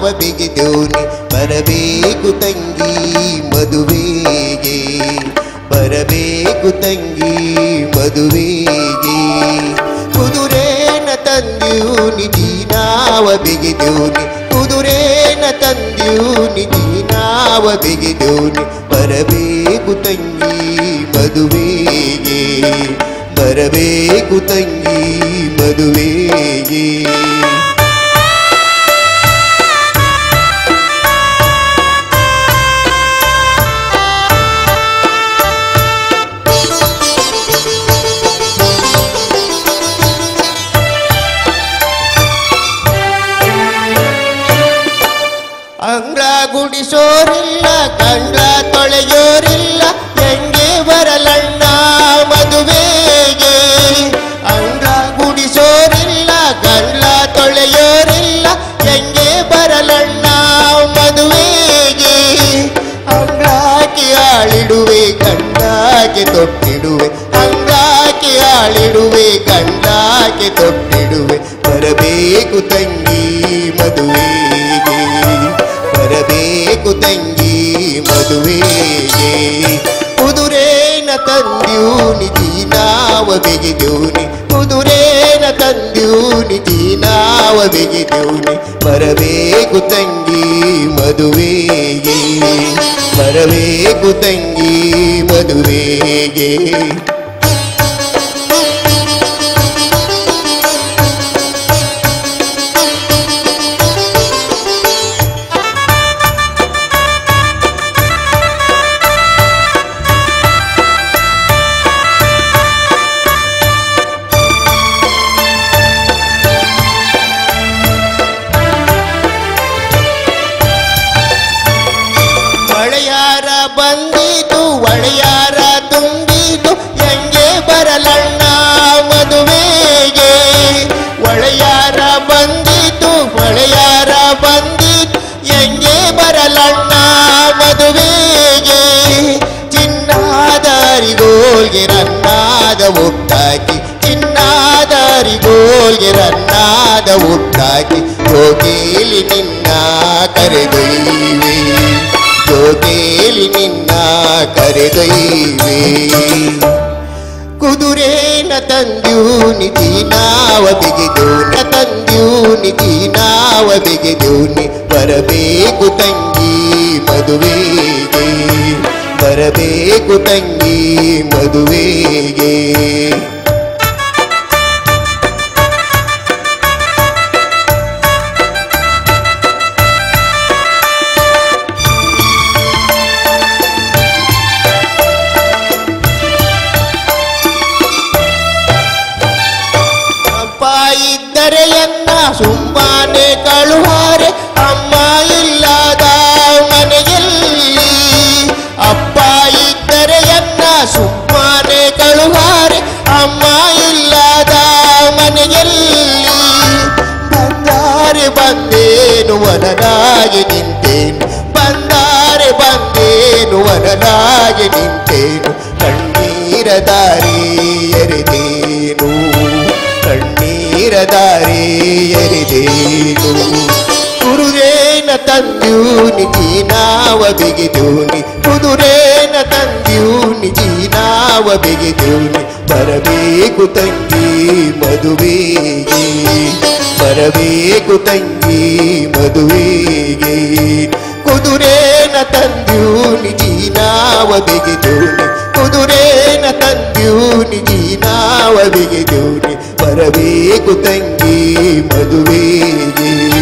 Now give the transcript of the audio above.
ಬಿಗಿದೋನಿ ಬರಬೇಕು ತಂಗಿ ಮದುವೆಗೆ ಬರಬೇಕು ತಂಗಿ ಮದುವೆಗೆ ಕುದುರೇನ ತಂದ್ಯೂನಿ ಜೀನಾವ ಬಿಗಿದೋನಿ ಕುದುರೇನ ತಂದ್ಯೂನಿ ಜೀನಾವ ಬಿಗಿದೋನಿ ಬರಬೇಕು ತಂಗಿ ಮದುವೆಗೆ ಬರಬೇಕು ತಂಗಿ ಮದುವೆಗೆ ಅಂಗ್ಳ ಗುಡಿಸೋರಿಲ್ಲ ಕಂಡ್ಲ ತೊಳೆಯೋರಿಲ್ಲ ಹೆಂಗೆ ಬರಲಣ್ಣ ಮದುವೆಗೆ ಅಂಗ್ಳ ಗುಡಿಸೋರಿಲ್ಲ ಕಂಡ್ಲ ತೊಳೆಯೋರಿಲ್ಲ ಹೆಂಗೆ ಬರಲಣ್ಣ ಮದುವೆಗೆ ಅಂಗ್ಳಾಕಿ ಆಳಿಡುವೆ ಗಂಡಾಕೆ ತೊಟ್ಟಿಡುವೆ ಅಂಗ್ಳಾಕಿ ಆಳಿಡುವೆ ಗಂಡಾಕೆ ತೊಟ್ಟಿಡುವೆ ಬರಬೇಕು ತಂಗಿ ಮದುವೆಗೆ ಬರಬೇಕು ತಂಗಿ ಮದುವೆಗೆ ಕುದುರೇನ ತಂದ್ಯೂನಿ ಜೀನಾವ ಬಿಗಿದೂನಿ ಕುದುರೇನ ತಂದ್ಯೂನಿ ಜೀನಾವ ಬಿಗಿದೂನಿ ಬರಬೇಕು ತಂಗಿ ಮದುವೆಗೆ ಬರಬೇಕು ತಂಗಿ ಮದುವೆಗೆ ಮಳೆಯಾರ ಬಂದಿತು ಒಳೆಯಾರ ತುಂಬಿತು ಹೆಂಗೆ ಬರಲಣ್ಣ ಮದುವೆಗೆ ಒಳೆಯಾರ ಬಂದಿತು ಒಳೆಯಾರ ಬಂದಿತು ಹೆಂಗೆ ಬರಲಣ್ಣ ಮದುವೆಗೆ ಚಿನ್ನಾದರಿಗೋಲ್ಗೆ ರನ್ನಾದ ಹುಟ್ಟಾಕಿ ಚಿನ್ನಾದರಿಗೋಲ್ಗೆ ರನ್ನಾದ ಹುಟ್ಟಾಕಿ ಹೋಗೇಲಿ ನಿನ್ನ ಕರೆದೊಯ್ವೆ ಜೋಗೇಲಿ ನಿನ್ನ ಕರೆದೊಯ್ವೆ ಕುದುರೇನ ತಂದ್ಯೂನಿ ಜೀನಾವ ಬಿಗಿದೂನಿ ತಂದ್ಯೂನಿ ಜೀನಾವ ಬಿಗಿದೂನಿ ಬರಬೇಕು ತಂಗಿ ಮದುವೆಗೆ ಬರಬೇಕು ತಂಗಿ ಮದುವೆಗೆ ಅಪ್ಪ ಇದ್ದರೆ ಎನ್ನ ಸುಮ್ಮನೆ ಕಳುಹಾರೆ ಅಮ್ಮ ಇಲ್ಲದ ಮನೆಯಲ್ಲಿ ಅಪ್ಪ ಇದ್ದರೆ ಎನ್ನ ಸುಮ್ಮನೆ ಕಳುಹಾರೆ ಅಮ್ಮ ಇಲ್ಲದ ಮನೆಯಲ್ಲಿ ಬಂದಾರೆ ಬಂದೇನು ವನರಾಗಿ ನಿಂತೇನು ಬಂದಾರೆ ಬಂದೇನು ವನರಾಗಿ ನಿಂತೇನು ಕಣ್ಣೀರ ದಾರಿ ಎರೆದೇನು ಕಣ್ಣೀರ ದಾರಿ ಎರೆದೇನು ಕುರುರೇನ ತಂದ್ಯೂನಿ ಜೀನಾವ ಬಿಗಿದೂನಿ ಕುದುರೇನ ತಂದ್ಯೂನಿ ಜೀನಾವ ಬಿಗಿದೂನಿ ಬರಬೇಕು ತಂಗಿ ಮದುವೆಗೆ ಬರಬೇಕು ತಂಗಿ ಮದುವೆಗೆ ಕುದುರೇನ ತಂದ್ಯೂನಿ ಜೀನಾವ ಬಿಗಿದೂನಿ ಕುದುರೇನ ತಂದ್ಯೂನಿ ಜೀನಾವ ಬಿಗಿದೂನಿ ಬರಬೇಕು ತಂಗಿ ಮದುವೆಗೆ